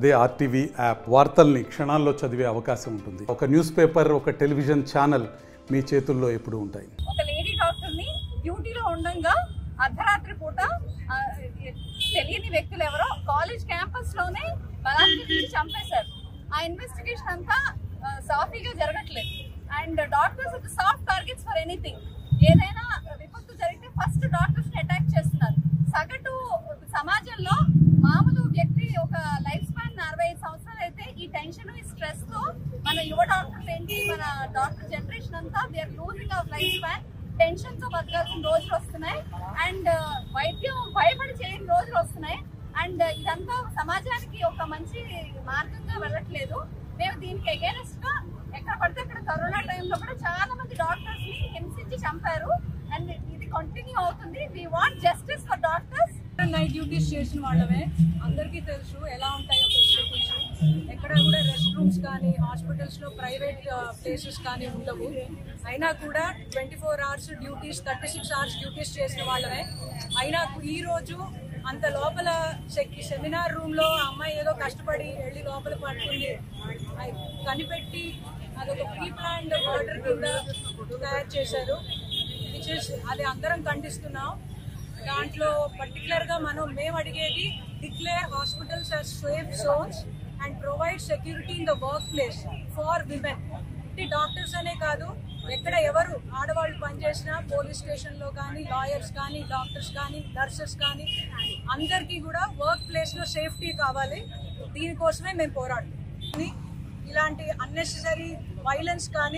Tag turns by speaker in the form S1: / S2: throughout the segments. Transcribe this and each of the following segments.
S1: అదే RTV app వార్తల్ని క్షణాల్లో చదివే అవకాశం ఉంటుంది ఒక న్యూస్ పేపర్ ఒక టెలివిజన్ ఛానల్ మీ చేతుల్లో ఎప్పుడూ ఉంటాయి
S2: ఒక లేడీ డాక్టర్ ని డ్యూటీలో ఉండగా అర్ధరాత్రి పూట ఆ, తెలియని వ్యక్తులు ఎవరో కాలేజ్ క్యాంపస్ లోనే బలాత్కరించి చంపేశారు ఆ ఇన్వెస్టిగేషన్ అంతా ఆ, సాఫీగా జరగట్లేదు and doctors soft targets for anything ఏదైనా విపత్తు జరిగితే ఫస్ట్ డాక్టర్స్ ని అటాక్ చేస్తున్నారు సగటు సమాజంలో మామూలు వ్యక్తి ఒక లైఫ్ స్పాన్ అరవై ఐదు సంవత్సరాలు అయితే ఈ టెన్షన్ ఈ స్ట్రెస్ తో మన యువ డాక్టర్లు ఏంటి మన డాక్టర్ జనరేషన్ అంతా they are losing our life span tension తో బతకాల్సిన రోజులు వస్తున్నాయి అండ్ వైద్యం భయపడి చేయని రోజులు వస్తున్నాయి అండ్ ఇదంతా సమాజానికి ఒక మంచి మార్గంగా వెళ్ళట్లేదు మేము దీనికి అగేనెస్ట్ గా ఎక్కడ పడితే అక్కడ కరోనా టైంలో కూడా చాలా మంది డాక్టర్స్ ని హింసించి చంపారు అండ్ ఇది కంటిన్యూ అవుతుంది we want justice for doctors
S3: night duties చేసిన వాళ్ళమే అందరికీ తెలుసు ఎలా ఉంటాయో ఫెసిలిటీస్ ఎక్కడ కూడా రెస్ట్ రూమ్స్ కానీ హాస్పిటల్స్ లో ప్రైవేట్ ప్లేసెస్ కానీ ఉండవు అయినా కూడా twenty four hours duties thirty six hours duties చేసిన వాళ్ళమే అయినా ఈ రోజు అంత లోపల సెమినార్ రూమ్ లో ఆ అమ్మాయి ఏదో కష్టపడి వెళ్ళి లోపల పడుతుంది అది కనిపెట్టి అదొక ప్రీ ప్లాన్డ్ మర్డర్ కింద తయారు చేశారు విచ్ ఇస్ అది అందరం ఖండిస్తున్నాం దాంట్లో పర్టికులర్ గా మనం మేము అడిగేది declare hospitals as safe zones and provide security in the work place for women ఇది డాక్టర్స్ అనే కాదు ఎక్కడ ఎవరు ఆడవాళ్ళు పనిచేసినా పోలీస్ స్టేషన్ లో కానీ లాయర్స్ కానీ డాక్టర్స్ కానీ నర్సెస్ కానీ అందరికీ కూడా వర్క్ ప్లేస్ లో సేఫ్టీ కావాలి దీనికోసమే మేము పోరాడుతున్నాం ఇలాంటి అన్నెసెసరీ వైలెన్స్ కానీ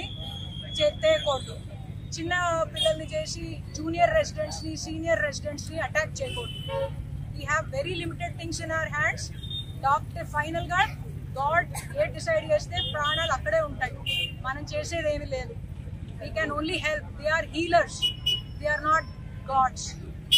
S3: చేయకూడదు చిన్న పిల్లల్ని చేసి జూనియర్ రెసిడెంట్స్ ని సీనియర్ రెసిడెంట్స్ ని అటాక్ చేయకూడదు we have very limited things in our hands doctor final గా గాడ్ ఏ డిసైడ్ చేస్తే ప్రాణాలు అక్కడే ఉంటాయి మనం చేసేది ఏమీ లేదు we can only help they are healers they are not gods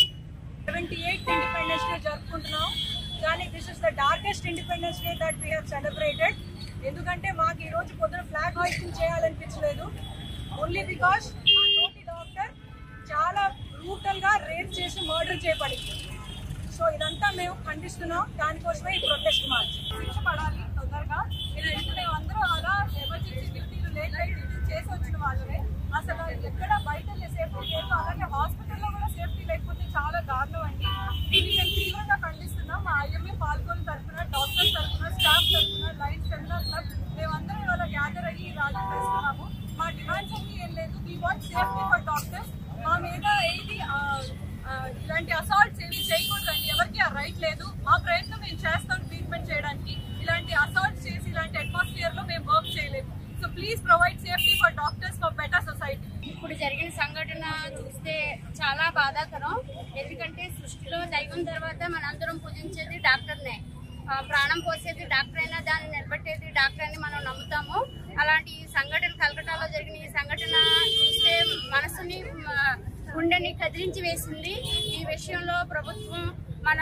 S3: seventy eighth independence day జరుపుకుంటున్నాం కానీ this is the darkest independence day that we have celebrated ఎందుకంటే మాకు ఈ రోజు పొద్దున ఫ్లాగ్ హాయిస్టింగ్ చేయాలనిపించలేదు ఓన్లీ బికాస్ మా తోటి డాక్టర్ చాలా బ్రూటల్ గా రేప్ చేసి మర్డర్ చేయబడింది సో ఇదంతా మేము ఖండిస్తున్నాం దానికోసమే ఈ ప్రొటెస్ట్ మార్చ్
S2: శిక్ష పడాలి తొందరగా ఎందుకంటే మేము అందరూ అలా ఎమర్జెన్సీ డ్యూటీలు లేట్ నైట్ డ్యూటీలు చేసి వచ్చిన వాళ్ళమే అసలు ఎక్కడ బయట సేఫ్టీ లేదు అలాగే హాస్పిటల్లో కూడా సేఫ్టీ లేకపోతే చాలా దారుణం అండి దీన్ని మేము తీవ్రంగా ఖండిస్తున్నాం మా ఐఎంఏ పాల్గొని తరఫున డాక్టర్స్ తరఫున స్టాఫ్ తరఫున లైన్ సెమినార్ క్లబ్ మేమందరం ఇవాళ గ్యాదర్ అయ్యి రాజీ చేస్తున్నాము మా డిమాండ్స్ అన్ని ఏం లేదు we want safety for doctors మా మీద ఏది ఆ, ఆ, ఇలాంటి అసాల్ట్స్ ఏమి చేయకూడదండి ఎవరికి ఆ రైట్ లేదు మా ప్రయత్నం మేము చేస్తాం ట్రీట్మెంట్ చేయడానికి ఇలాంటి అసాల్ట్స్ చేసి ఇలాంటి అట్మాస్ఫియర్ లో మేము వర్క్ చేయలేము so please provide safety for doctors for better society
S4: ఇప్పుడు జరిగిన సంఘటన చూస్తే చాలా బాధాకరం ఎందుకంటే సృష్టిలో దైవం తర్వాత మనందరం పూజించేది డాక్టర్నే ఆ, ప్రాణం పోసేది డాక్టర్ అయినా దాన్ని నిలబెట్టేది డాక్టర్ అని మనం నమ్ముతాము అలాంటి ఈ సంఘటన కలకటాలో జరిగిన ఈ సంఘటన చూస్తే మనసుని మ, గుండెని కదిలించి వేసింది ఈ విషయంలో ప్రభుత్వం మన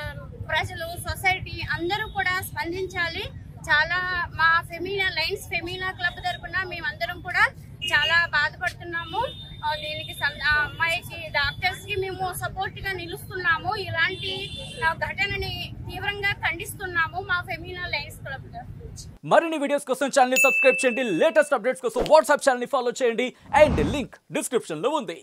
S4: ప్రజలు సొసైటీ అందరూ కూడా స్పందించాలి చాలా మా ఫెమినా లైన్స్ ఫెమినా క్లబ్ తరపున మేమందరం కూడా చాలా బాధపడుతున్నాము ఆ, దీనికి సం- ఆ అమ్మాయికి డాక్టర్స్ కి మేము సపోర్ట్ గా నిలుస్తున్నాము ఇలాంటి ఆ, ఘటనని తీవ్రంగా ఖండిస్తున్నాము మా ఫెమినా లైన్స్ క్లబ్ గా
S5: మరిన్ని వీడియోస్ కోసం ఛానల్ సబ్స్క్రైబ్ చేయండి లేటెస్ట్ అప్డేట్స్ కోసం వాట్సాప్ ఛానల్ ఫాలో చేయండి అండ్ లింక్ డిస్క్రిప్షన్ లో ఉంది